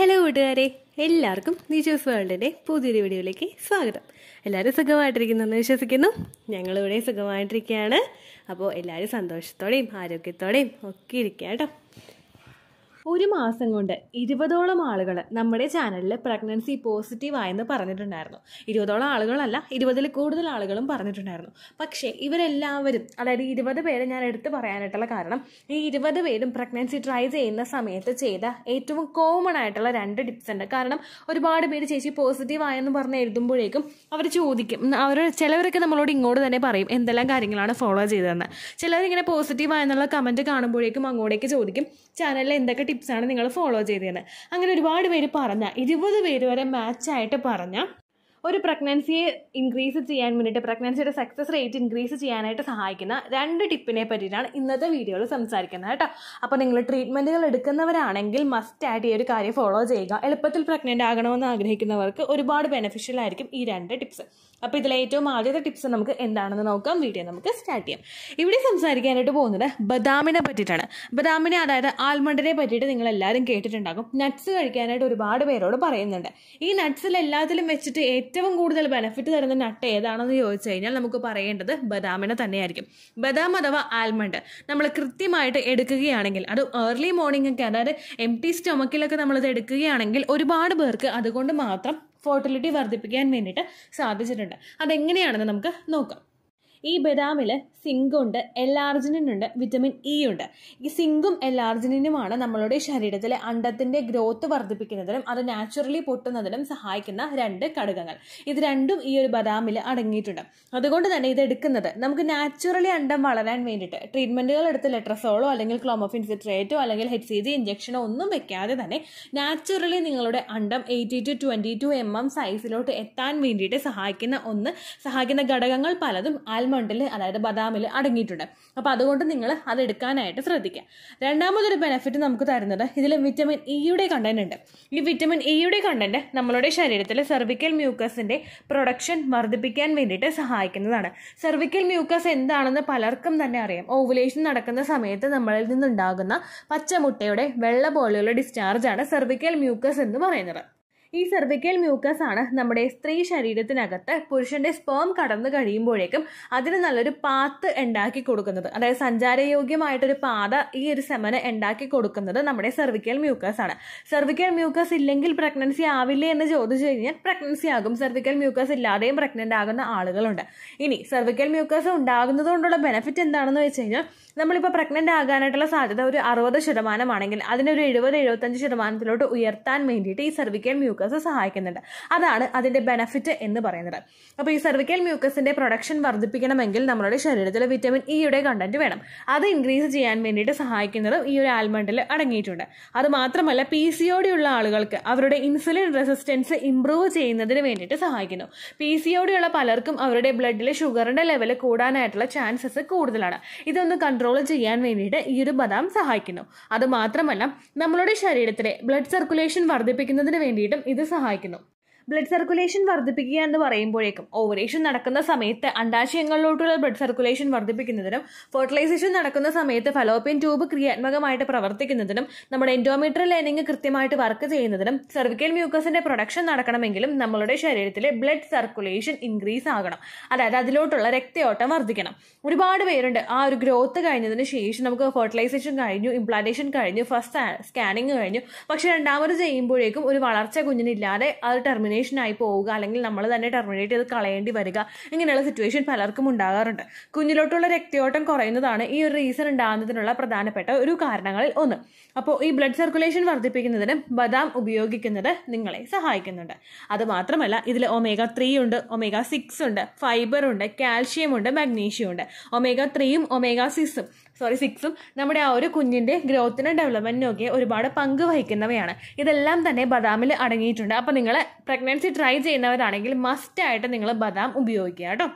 hello കൂട്ടുകാരെ എല്ലാവർക്കും നീച്ചോസ് വേൾഡിൻ്റെ പുതിയൊരു വീഡിയോയിലേക്ക് സ്വാഗതം എല്ലാവരും സുഖമായിട്ടിരിക്കുന്നെന്ന് വിശ്വസിക്കുന്നു ഞങ്ങളിവിടെ സുഖമായിട്ടിരിക്കുകയാണ് അപ്പോൾ എല്ലാവരും സന്തോഷത്തോടെയും ആരോഗ്യത്തോടെയും ഒക്കെ ഇരിക്കുക കേട്ടോ ഒരു മാസം കൊണ്ട് ഇരുപതോളം ആളുകൾ നമ്മുടെ ചാനലിൽ പ്രഗ്നൻസി പോസിറ്റീവ് ആയെന്ന് പറഞ്ഞിട്ടുണ്ടായിരുന്നു ഇരുപതോളം ആളുകളല്ല ഇരുപതിൽ കൂടുതൽ ആളുകളും പറഞ്ഞിട്ടുണ്ടായിരുന്നു പക്ഷേ ഇവരെല്ലാവരും അതായത് ഇരുപത് പേര് ഞാൻ എടുത്തു പറയാനായിട്ടുള്ള കാരണം ഈ ഇരുപത് പേരും പ്രഗ്നൻസി ട്രൈ ചെയ്യുന്ന സമയത്ത് ചെയ്ത ഏറ്റവും കോമൺ ആയിട്ടുള്ള രണ്ട് ടിപ്സ് ഉണ്ട് കാരണം ഒരുപാട് പേര് ചേച്ചി പോസിറ്റീവ് ആയെന്ന് പറഞ്ഞ് എഴുതുമ്പോഴേക്കും അവർ ചോദിക്കും അവർ ചിലവരൊക്കെ നമ്മളോട് ഇങ്ങോട്ട് തന്നെ പറയും എന്തെല്ലാം കാര്യങ്ങളാണ് ഫോളോ ചെയ്തതെന്ന് ചിലരിങ്ങനെ പോസിറ്റീവ് ആയെന്നുള്ള കമൻറ്റ് കാണുമ്പോഴേക്കും അങ്ങോട്ടേക്ക് ചോദിക്കും ചാനലിൽ എന്തൊക്കെ ടിപ്സാണ് നിങ്ങൾ ഫോളോ ചെയ്തതെന്ന് അങ്ങനെ ഒരുപാട് പേര് പറഞ്ഞ ഇരുപത് പേര് വരെ മാച്ചായിട്ട് പറഞ്ഞ ഒരു പ്രഗ്നൻസിയെ ഇൻക്രീസ് ചെയ്യാൻ വേണ്ടിയിട്ട് പ്രഗ്നൻസിയുടെ സക്സസ് റേറ്റ് ഇൻക്രീസ് ചെയ്യാനായിട്ട് സഹായിക്കുന്ന രണ്ട് ടിപ്പിനെ പറ്റിയിട്ടാണ് ഇന്നത്തെ വീഡിയോയിൽ സംസാരിക്കുന്നത് കേട്ടോ അപ്പോൾ നിങ്ങൾ ട്രീറ്റ്മെൻറ്റുകൾ എടുക്കുന്നവരാണെങ്കിൽ മസ്റ്റ് ആയിട്ട് ഈ ഒരു കാര്യം ഫോളോ ചെയ്യുക എളുപ്പത്തിൽ പ്രഗ്നൻ്റ് ആകണമെന്ന് ആഗ്രഹിക്കുന്നവർക്ക് ഒരുപാട് ബെനിഫിഷ്യൽ ആയിരിക്കും ഈ രണ്ട് ടിപ്സ് അപ്പോൾ ഇതിലെ ഏറ്റവും ആദ്യത്തെ ടിപ്സ് നമുക്ക് എന്താണെന്ന് നോക്കാം വീഡിയോ നമുക്ക് സ്റ്റാർട്ട് ചെയ്യാം ഇവിടെ സംസാരിക്കാനായിട്ട് പോകുന്നത് ബദാമിനെ പറ്റിയിട്ടാണ് ബദാമിനെ അതായത് ആൽമണ്ടിനെ പറ്റിയിട്ട് നിങ്ങൾ എല്ലാവരും കേട്ടിട്ടുണ്ടാകും നട്ട്സ് കഴിക്കാനായിട്ട് ഒരുപാട് പേരോട് പറയുന്നുണ്ട് ഈ നട്ട്സിൽ എല്ലാത്തിലും വെച്ചിട്ട് ഏറ്റവും കൂടുതൽ ബെനിഫിറ്റ് തരുന്ന നട്ട് ഏതാണെന്ന് ചോദിച്ചു കഴിഞ്ഞാൽ നമുക്ക് പറയേണ്ടത് ബദാമിനെ തന്നെയായിരിക്കും ബദാം അഥവാ ആൽമണ്ട് നമ്മൾ കൃത്യമായിട്ട് എടുക്കുകയാണെങ്കിൽ അത് ഏർലി മോർണിംഗ് ഒക്കെ അതായത് എം ടി സ്റ്റൊമക്കിലൊക്കെ നമ്മളത് എടുക്കുകയാണെങ്കിൽ ഒരുപാട് പേർക്ക് അതുകൊണ്ട് മാത്രം ഫോർട്ടിലിറ്റി വർദ്ധിപ്പിക്കാൻ വേണ്ടിയിട്ട് സാധിച്ചിട്ടുണ്ട് അതെങ്ങനെയാണെന്ന് നമുക്ക് നോക്കാം ഈ ബദാമിൽ സിങ്ക് ഉണ്ട് എല്ലാർജിനിൻ ഉണ്ട് വിറ്റമിൻ ഇ ഉണ്ട് ഈ സിങ്കും എല്ലാർജിനിനുമാണ് നമ്മളുടെ ശരീരത്തിലെ അണ്ടത്തിൻ്റെ ഗ്രോത്ത് വർദ്ധിപ്പിക്കുന്നതിനും അത് നാച്ചുറലി പൊട്ടുന്നതിനും സഹായിക്കുന്ന രണ്ട് ഘടകങ്ങൾ ഇത് രണ്ടും ഈ ഒരു ബദാമിൽ അടങ്ങിയിട്ടുണ്ട് അതുകൊണ്ട് തന്നെ ഇത് എടുക്കുന്നത് നമുക്ക് നാച്ചുറലി അണ്ടം വളരാൻ വേണ്ടിയിട്ട് ട്രീറ്റ്മെൻറ്റുകൾ എടുത്ത് ലെട്രസോളോ അല്ലെങ്കിൽ ക്ലോമോഫിൻ സിട്രേറ്റോ അല്ലെങ്കിൽ ഹെച്ച് സി ജി ഇഞ്ചക്ഷനോ ഒന്നും വെക്കാതെ തന്നെ നാച്ചുറലി നിങ്ങളുടെ അണ്ടം eighty two twenty two M M സൈസിലോട്ട് എത്താൻ വേണ്ടിയിട്ട് സഹായിക്കുന്ന ഒന്ന് സഹായിക്കുന്ന ഘടകങ്ങൾ പലതും ആൽമണ്ടിൽ അതായത് ബദാമിൽ അടങ്ങിയിട്ടുണ്ട് അപ്പോൾ അതുകൊണ്ട് നിങ്ങൾ അത് എടുക്കാനായിട്ട് ശ്രദ്ധിക്കുക രണ്ടാമതൊരു ബെനിഫിറ്റ് നമുക്ക് തരുന്നത് ഇതിൽ വിറ്റമിൻ ഇയുടെ കണ്ടന്റ് ഉണ്ട് ഈ വിറ്റമിൻ ഇയുടെ കണ്ടന്റ് നമ്മളുടെ ശരീരത്തിലെ സെർവിക്കൽ മ്യൂക്കസിന്റെ പ്രൊഡക്ഷൻ വർദ്ധിപ്പിക്കാൻ വേണ്ടിയിട്ട് സഹായിക്കുന്നതാണ് സെർവിക്കൽ മ്യൂക്കസ് എന്താണെന്ന് പലർക്കും തന്നെ അറിയാം ഓവുലേഷൻ നടക്കുന്ന സമയത്ത് നമ്മളിൽ നിന്നുണ്ടാകുന്ന പച്ചമുട്ടയുടെ വെള്ള പോലെയുള്ള ഡിസ്ചാർജ് ആണ് സെർവിക്കൽ മ്യൂക്കസ് എന്ന് പറയുന്നത് ഈ സെർവിക്കൽ മ്യൂക്കസ് ആണ് നമ്മുടെ സ്ത്രീ ശരീരത്തിനകത്ത് പുരുഷന്റെ സ്പേം കടന്നു കഴിയുമ്പോഴേക്കും അതിന് നല്ലൊരു പാത്ത് ഉണ്ടാക്കി കൊടുക്കുന്നത് അതായത് സഞ്ചാരയോഗ്യമായിട്ടൊരു പാത ഈ ഒരു സെമന് ഉണ്ടാക്കി കൊടുക്കുന്നത് നമ്മുടെ സെർവിക്കൽ മ്യൂക്കസ് ആണ് സെർവിക്കൽ മ്യൂക്കസ് ഇല്ലെങ്കിൽ പ്രഗ്നൻസി ആവില്ലേ എന്ന് ചോദിച്ചു കഴിഞ്ഞാൽ പ്രഗ്നൻസി ആകും സെർവിക്കൽ മ്യൂക്കസ് ഇല്ലാതെയും പ്രഗ്നന്റ് ആകുന്ന ആളുകളുണ്ട് ഇനി സെർവിക്കൽ മ്യൂക്കസ് ഉണ്ടാകുന്നത് കൊണ്ടുള്ള ബെനിഫിറ്റ് എന്താണെന്ന് വെച്ച് കഴിഞ്ഞാൽ നമ്മളിപ്പോൾ പ്രഗ്നന്റ് ആകാനായിട്ടുള്ള സാധ്യത ഒരു അറുപത് ശതമാനമാണെങ്കിൽ അതിനൊരു എഴുപത് എഴുപത്തഞ്ച് ശതമാനത്തിലോട്ട് ഉയർത്താൻ വേണ്ടിയിട്ട് ഈ സെർവിക്കൽ മ്യൂക്കസ് സഹായിക്കുന്നുണ്ട് അതാണ് അതിന്റെ ബെനിഫിറ്റ് എന്ന് പറയുന്നത് അപ്പോൾ ഈ സെർവിക്കൽ മ്യൂക്കസിന്റെ പ്രൊഡക്ഷൻ വർദ്ധിപ്പിക്കണമെങ്കിൽ നമ്മുടെ ശരീരത്തിൽ വിറ്റമിൻ ഇയുടെ കണ്ടന്റ് വേണം അത് ഇൻക്രീസ് ചെയ്യാൻ വേണ്ടിയിട്ട് സഹായിക്കുന്നതും ഈ ഒരു ആൽമണ്ടിൽ അടങ്ങിയിട്ടുണ്ട് അത് മാത്രമല്ല പി സി ഒ ഡി ഉള്ള ആളുകൾക്ക് അവരുടെ ഇൻസുലിൻ റെസിസ്റ്റൻസ് ഇംപ്രൂവ് ചെയ്യുന്നതിന് വേണ്ടിയിട്ട് സഹായിക്കുന്നു പി സി ഒ ഡി ഉള്ള പലർക്കും അവരുടെ ബ്ലഡിൽ ഷുഗറിന്റെ ലെവൽ കൂടാനായിട്ടുള്ള ചാൻസസ് കൂടുതലാണ് ഇതൊന്ന് കൺട്രോൾ ചെയ്യാൻ വേണ്ടിയിട്ട് ഈ ഒരു ബദാം സഹായിക്കുന്നു അത് മാത്രമല്ല നമ്മളുടെ ശരീരത്തിലെ ബ്ലഡ് സർക്കുലേഷൻ വർദ്ധിപ്പിക്കുന്നതിന് വേണ്ടിയിട്ടും ഇത് സഹായിക്കുന്നു ബ്ലഡ് സർക്കുലേഷൻ വർദ്ധിപ്പിക്കുക എന്ന് പറയുമ്പോഴേക്കും ഓവറേഷൻ നടക്കുന്ന സമയത്ത് അണ്ടാശയങ്ങളിലോട്ടുള്ള ബ്ലഡ് സർക്കുലേഷൻ വർദ്ധിപ്പിക്കുന്നതിനും ഫെർട്ടിലൈസേഷൻ നടക്കുന്ന സമയത്ത് ഫലോപ്പിയൻ ട്യൂബ് ക്രിയാത്മകമായിട്ട് പ്രവർത്തിക്കുന്നതിനും നമ്മുടെ എൻഡോമീറ്റർ ലൈനിങ് കൃത്യമായിട്ട് വർക്ക് ചെയ്യുന്നതിനും സെർവിക്കൽ മ്യൂക്കസിന്റെ പ്രൊഡക്ഷൻ നടക്കണമെങ്കിലും നമ്മളുടെ ശരീരത്തിലെ ബ്ലഡ് സർക്കുലേഷൻ ഇൻക്രീസ് ആകണം അതായത് അതിലോട്ടുള്ള രക്തയോട്ടം വർദ്ധിക്കണം ഒരുപാട് പേരുണ്ട് ആ ഒരു ഗ്രോത്ത് കഴിഞ്ഞതിന് ശേഷം നമുക്ക് ഫെർട്ടിലൈസേഷൻ കഴിഞ്ഞു ഇംപ്ലാന്റേഷൻ കഴിഞ്ഞു ഫസ്റ്റ് സ്കാനിങ് കഴിഞ്ഞു പക്ഷെ രണ്ടാമത് ചെയ്യുമ്പോഴേക്കും ഒരു വളർച്ച കുഞ്ഞിനില്ലാതെ അത് ടെർമിനേഷൻ ആയി പോവുക അല്ലെങ്കിൽ നമ്മൾ തന്നെ ടെർമിനേറ്റ് ചെയ്ത് കളയേണ്ടി വരിക ഇങ്ങനെയുള്ള സിറ്റുവേഷൻ പലർക്കും ഉണ്ടാകാറുണ്ട് കുഞ്ഞിലോട്ടുള്ള രക്തയോട്ടം കുറയുന്നതാണ് ഈ ഒരു റീസൺ ഉണ്ടാകുന്നതിനുള്ള പ്രധാനപ്പെട്ട ഒരു കാരണങ്ങളിൽ ഒന്ന് അപ്പോൾ ഈ ബ്ലഡ് സർക്കുലേഷൻ വർദ്ധിപ്പിക്കുന്നതിന് ബദാം ഉപയോഗിക്കുന്നത് നിങ്ങളെ സഹായിക്കുന്നുണ്ട് അത് മാത്രമല്ല ഇതിൽ ഒമേഗ ത്രീ ഉണ്ട് ഒമേഗ സിക്സ് ഉണ്ട് ഫൈബർ ഉണ്ട് കാൽഷ്യം ഉണ്ട് മാഗ്നീഷ്യം ഉണ്ട് ഒമേഗ ത്രീയും ഒമേഗ സിക്സും സോറി സിക്സും നമ്മുടെ ആ ഒരു കുഞ്ഞിൻ്റെ ഗ്രോത്തിനും ഡെവലപ്മെൻറ്റിനും ഒക്കെ ഒരുപാട് പങ്ക് വഹിക്കുന്നവയാണ് ഇതെല്ലാം തന്നെ ബദാമിൽ അടങ്ങിയിട്ടുണ്ട് അപ്പോൾ നിങ്ങൾ പ്രഗ്നൻസി ട്രൈ ചെയ്യുന്നവരാണെങ്കിൽ മസ്റ്റായിട്ട് നിങ്ങൾ ബദാം ഉപയോഗിക്കുക കേട്ടോ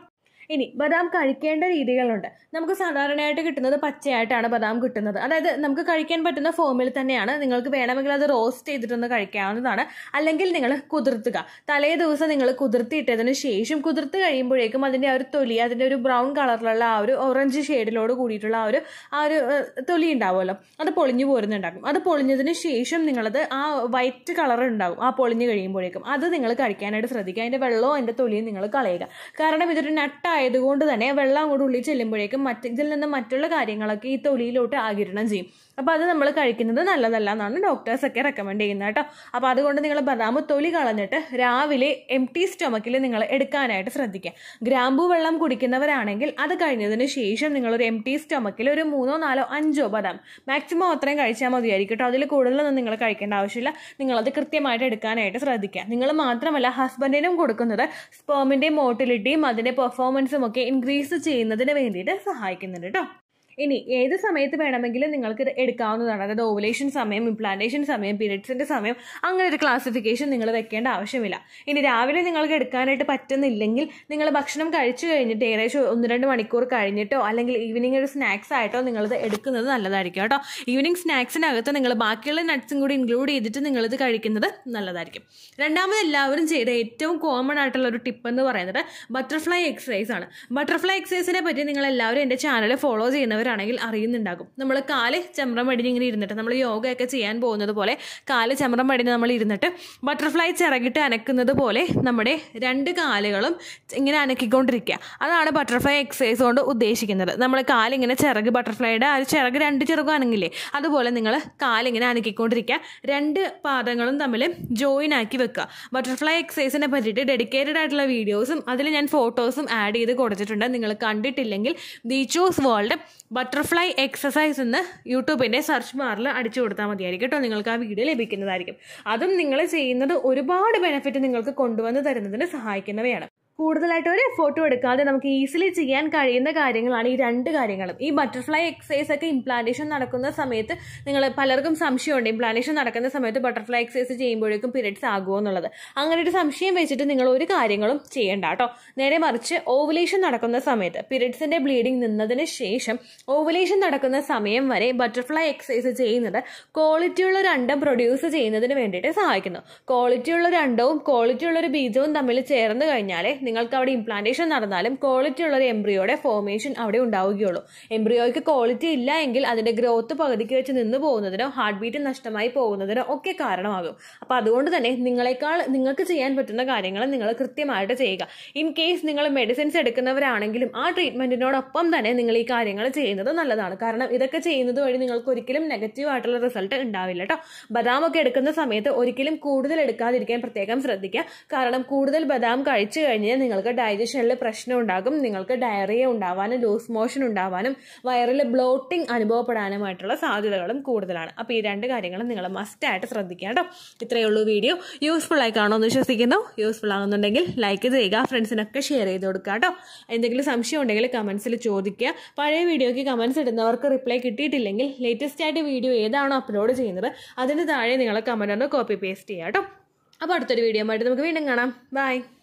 ഇനി ബദാം കഴിക്കേണ്ട രീതികളുണ്ട് നമുക്ക് സാധാരണയായിട്ട് കിട്ടുന്നത് പച്ചയായിട്ടാണ് ബദാം കിട്ടുന്നത് അതായത് നമുക്ക് കഴിക്കാൻ പറ്റുന്ന ഫോമിൽ തന്നെയാണ് നിങ്ങൾക്ക് വേണമെങ്കിൽ അത് റോസ്റ്റ് ചെയ്തിട്ടൊന്ന് കഴിക്കാവുന്നതാണ് അല്ലെങ്കിൽ നിങ്ങൾ കുതിർത്തുക തലേ ദിവസം നിങ്ങൾ കുതിർത്തിയിട്ടതിന് ശേഷം കുതിർത്ത് കഴിയുമ്പോഴേക്കും അതിൻ്റെ ആ ഒരു തൊലി അതിൻ്റെ ഒരു ബ്രൗൺ കളറിലുള്ള ആ ഒരു ഓറഞ്ച് ഷെയ്ഡിലോട് കൂടിയിട്ടുള്ള ആ ഒരു ആ ഒരു ഏഹ്, തൊലി ഉണ്ടാവുമല്ലോ അത് പൊളിഞ്ഞു പോരുന്നുണ്ടാകും അത് പൊളിഞ്ഞതിന് ശേഷം നിങ്ങളത് ആ വൈറ്റ് കളർ ഉണ്ടാകും ആ പൊളിഞ്ഞു കഴിയുമ്പോഴേക്കും അത് നിങ്ങൾ കഴിക്കാനായിട്ട് ശ്രദ്ധിക്കുക അതിൻ്റെ വെള്ളവും അതിൻ്റെ തൊലിയും നിങ്ങൾ കളയുക കാരണം ഇതൊരു നട്ടായതുകൊണ്ട് തന്നെ വെള്ളം അങ്ങോട്ട് ഉള്ളിൽ ചെല്ലുമ്പോഴേക്കും മറ്റ് ഇതിൽ നിന്ന് മറ്റുള്ള കാര്യങ്ങളൊക്കെ ഈ തൊലിയിലോട്ട് ആകിരണം ചെയ്യും അപ്പോൾ അത് നമ്മൾ കഴിക്കുന്നത് നല്ലതല്ല എന്നാണ് ഡോക്ടേഴ്സ് ഒക്കെ റെക്കമെൻഡ് ചെയ്യുന്നത് കേട്ടോ അപ്പോൾ അതുകൊണ്ട് നിങ്ങൾ ബദാം തൊലി കളഞ്ഞിട്ട് രാവിലെ എം ടി സ്റ്റൊമക്കിൽ നിങ്ങൾ എടുക്കാനായിട്ട് ശ്രദ്ധിക്കുക ഗ്രാമ്പൂ വെള്ളം കുടിക്കുന്നവരാണെങ്കിൽ അത് കഴിഞ്ഞതിന് ശേഷം നിങ്ങളൊരു എം ടി സ്റ്റൊമക്കിൽ ഒരു മൂന്നോ നാലോ അഞ്ചോ ബദാം മാക്സിമം അത്രയും കഴിച്ചാൽ മതിയായിരിക്കും കേട്ടോ അതിൽ കൂടുതലൊന്നും നിങ്ങൾ കഴിക്കേണ്ട ആവശ്യമില്ല നിങ്ങളത് കൃത്യമായിട്ട് എടുക്കാനായിട്ട് ശ്രദ്ധിക്കുക നിങ്ങൾ മാത്രമല്ല ഹസ്ബൻഡിനും കൊടുക്കുന്നത് സ്പേമിൻ്റെ മോട്ടിലിറ്റിയും അതിൻ്റെ പെർഫോമൻസും ഒക്കെ ഇൻക്രീസ് ചെയ്യുന്നതിന് വേണ്ടിയിട്ട് സഹായിക്കുന്നുണ്ട് കേട്ടോ ഇനി ഏത് സമയത്ത് വേണമെങ്കിലും നിങ്ങൾക്ക് ഇത് എടുക്കാവുന്നതാണ് അതായത് ഓവുലേഷൻ സമയം ഇംപ്ലാന്റേഷൻ സമയം പീരിയഡ്സിന്റെ സമയം അങ്ങനെ ഒരു ക്ലാസിഫിക്കേഷൻ നിങ്ങൾ വെക്കേണ്ട ആവശ്യമില്ല ഇനി രാവിലെ നിങ്ങൾക്ക് എടുക്കാനായിട്ട് പറ്റുന്നില്ലെങ്കിൽ നിങ്ങൾ ഭക്ഷണം കഴിച്ചു കഴിഞ്ഞിട്ട് ഏകദേശം ഒന്ന് രണ്ട് മണിക്കൂർ കഴിഞ്ഞിട്ടോ അല്ലെങ്കിൽ ഈവനിങ് ഒരു സ്നാക്സ് ആയിട്ടോ നിങ്ങളിത് എടുക്കുന്നത് നല്ലതായിരിക്കും കേട്ടോ ഈവനിങ് സ്നാക്സിനകത്ത് നിങ്ങൾ ബാക്കിയുള്ള നട്ട്സും കൂടി ഇൻക്ലൂഡ് ചെയ്തിട്ട് നിങ്ങളിത് കഴിക്കുന്നത് നല്ലതായിരിക്കും രണ്ടാമത് എല്ലാവരും ചെയ്ത ഏറ്റവും കോമൺ ആയിട്ടുള്ള ഒരു ടിപ്പ് എന്ന് പറയുന്നത് ബട്ടർഫ്ലൈ എക്സസൈസ് ആണ് ബട്ടർഫ്ലൈ എക്സസൈസിനെ പറ്റി നിങ്ങൾ എല്ലാവരും എൻ്റെ ചാനൽ ഫോളോ ചെയ്യുന്നവരാണെങ്കിൽ അറിയുന്നുണ്ടാകും നമ്മൾ കാല് ചമ്രം പടിഞ്ഞ് ഇങ്ങനെ ഇരുന്നിട്ട് നമ്മൾ യോഗയൊക്കെ ചെയ്യാൻ പോകുന്നത് പോലെ കാല് ചമ്രം പടിഞ്ഞ് നമ്മൾ ഇരുന്നിട്ട് ബട്ടർഫ്ലൈ ചിറകിട്ട് അനക്കുന്നത് പോലെ നമ്മുടെ രണ്ട് കാലുകളും ഇങ്ങനെ അനക്കിക്കൊണ്ടിരിക്കുക അതാണ് ബട്ടർഫ്ലൈ എക്സസൈസ് കൊണ്ട് ഉദ്ദേശിക്കുന്നത് നമ്മൾ കാലിങ്ങനെ ചിറക് ബട്ടർഫ്ലൈയുടെ ആ ഒരു ചിറക് രണ്ട് ചിറകും അനങ്ങില്ലേ അതുപോലെ നിങ്ങൾ കാലിങ്ങനെ അനക്കിക്കൊണ്ടിരിക്കുക രണ്ട് പാദങ്ങളും തമ്മിൽ ജോയിൻ ആക്കി വെക്കുക ബട്ടർഫ്ലൈ എക്സസൈസിനെ പറ്റിയിട്ട് ഡെഡിക്കേറ്റഡ് ആയിട്ടുള്ള വീഡിയോസും അതിൽ ഞാൻ ഫോട്ടോസും ആഡ് ചെയ്ത് കൊടുത്തിട്ടുണ്ട് നിങ്ങൾ കണ്ടിട്ടില്ലെങ്കിൽ the choose world butterfly exercise എന്ന് യൂട്യൂബിൻ്റെ സെർച്ച് ബാറിൽ അടിച്ചു കൊടുത്താൽ മതിയായിരിക്കും കേട്ടോ നിങ്ങൾക്ക് ആ വീഡിയോ ലഭിക്കുന്നതായിരിക്കും അതും നിങ്ങൾ ചെയ്യുന്നത് ഒരുപാട് ബെനിഫിറ്റ് നിങ്ങൾക്ക് കൊണ്ടുവന്ന് തരുന്നതിന് സഹായിക്കുന്നവയാണ് കൂടുതലായിട്ട് ഒരു എഫോർട്ടും എടുക്കാതെ നമുക്ക് ഈസിലി ചെയ്യാൻ കഴിയുന്ന കാര്യങ്ങളാണ് ഈ രണ്ട് കാര്യങ്ങളും ഈ ബട്ടർഫ്ലൈ എക്സസൈസ് ഒക്കെ ഇംപ്ലാന്റേഷൻ നടക്കുന്ന സമയത്ത് നിങ്ങൾ പലർക്കും സംശയമുണ്ട് ഇംപ്ലാന്റേഷൻ നടക്കുന്ന സമയത്ത് ബട്ടർഫ്ലൈ എക്സസൈസ് ചെയ്യുമ്പോഴേക്കും പീരിയഡ്സ് ആകുമോ എന്നുള്ളത് അങ്ങനെ ഒരു സംശയം വെച്ചിട്ട് നിങ്ങൾ ഒരു കാര്യങ്ങളും ചെയ്യണ്ട കേട്ടോ നേരെ മറിച്ച് ഓവുലേഷൻ നടക്കുന്ന സമയത്ത് പീരിയഡ്സിന്റെ ബ്ലീഡിംഗ് നിന്നതിന് ശേഷം ഓവുലേഷൻ നടക്കുന്ന സമയം വരെ ബട്ടർഫ്ലൈ എക്സസൈസ് ചെയ്യുന്നത് ക്വാളിറ്റിയുള്ള ഒരു അണ്ടം പ്രൊഡ്യൂസ് ചെയ്യുന്നതിന് വേണ്ടിയിട്ട് സഹായിക്കുന്നു ക്വാളിറ്റിയുള്ള ഒരു അണ്ടവും ക്വാളിറ്റിയുള്ള ഒരു ബീജവും തമ്മിൽ ചേർന്ന് കഴിഞ്ഞാൽ നിങ്ങൾക്ക് അവിടെ ഇംപ്ലാന്റേഷൻ നടന്നാലും ക്വാളിറ്റി ഉള്ള ഒരു എംബ്രിയോയുടെ ഫോർമേഷൻ അവിടെ ഉണ്ടാവുകയുള്ളൂ എംബ്രിയോയ്ക്ക് ക്വാളിറ്റി ഇല്ല എങ്കിൽ അതിന്റെ ഗ്രോത്ത് പകുതിക്ക് വെച്ച് നിന്ന് പോകുന്നതിനോ ഹാർട്ട് ബീറ്റ് നഷ്ടമായി പോകുന്നതിനോ ഒക്കെ കാരണമാകും അപ്പോൾ അതുകൊണ്ട് തന്നെ നിങ്ങളെക്കാൾ നിങ്ങൾക്ക് ചെയ്യാൻ പറ്റുന്ന കാര്യങ്ങൾ നിങ്ങൾ കൃത്യമായിട്ട് ചെയ്യുക ഇൻ കേസ് നിങ്ങൾ മെഡിസിൻസ് എടുക്കുന്നവരാണെങ്കിലും ആ ട്രീറ്റ്മെന്റിനോടൊപ്പം തന്നെ നിങ്ങൾ ഈ കാര്യങ്ങൾ ചെയ്യുന്നത് നല്ലതാണ് കാരണം ഇതൊക്കെ ചെയ്യുന്നത് വഴി നിങ്ങൾക്ക് ഒരിക്കലും നെഗറ്റീവ് ആയിട്ടുള്ള റിസൾട്ട് ഉണ്ടാവില്ല കേട്ടോ ബദാം ഒക്കെ എടുക്കുന്ന സമയത്ത് ഒരിക്കലും കൂടുതൽ എടുക്കാതിരിക്കാൻ പ്രത്യേകം ശ്രദ്ധിക്കുക കാരണം കൂടുതൽ ബദാം കഴിച്ചു കഴിഞ്ഞാൽ നിങ്ങൾക്ക് ഡൈജഷനിൽ പ്രശ്നം ഉണ്ടാകും നിങ്ങൾക്ക് ഡയറിയ ഉണ്ടാവാനും ലൂസ് മോഷൻ ഉണ്ടാവാനും വയറിൽ ബ്ലോട്ടിംഗ് അനുഭവപ്പെടാനുമായിട്ടുള്ള സാധ്യതകളും കൂടുതലാണ് അപ്പോൾ ഈ രണ്ട് കാര്യങ്ങളും നിങ്ങൾ മസ്റ്റായിട്ട് ശ്രദ്ധിക്കുക കേട്ടോ ഇത്രയേ ഉള്ളൂ വീഡിയോ യൂസ്ഫുൾ ആയി കാണുമെന്ന് വിശ്വസിക്കുന്നു യൂസ്ഫുൾ ആകുന്നുണ്ടെങ്കിൽ ലൈക്ക് ചെയ്യുക ഫ്രണ്ട്സിനൊക്കെ ഷെയർ ചെയ്ത് കൊടുക്കുക കേട്ടോ എന്തെങ്കിലും സംശയം ഉണ്ടെങ്കിൽ കമൻസിൽ ചോദിക്കുക പഴയ വീഡിയോയ്ക്ക് കമൻസ് ഇടുന്നവർക്ക് റിപ്ലൈ കിട്ടിയിട്ടില്ലെങ്കിൽ ലേറ്റസ്റ്റ് ആയിട്ട് വീഡിയോ ഏതാണോ അപ്ലോഡ് ചെയ്യുന്നത് അതിന് താഴെ നിങ്ങൾ കമൻ്റ് ഒന്ന് കോപ്പി പേസ്റ്റ് ചെയ്യുക കേട്ടോ അപ്പോൾ അടുത്തൊരു വീഡിയോ ആയിട്ട് നമുക്ക് വീണ്ടും കാണാം ബൈ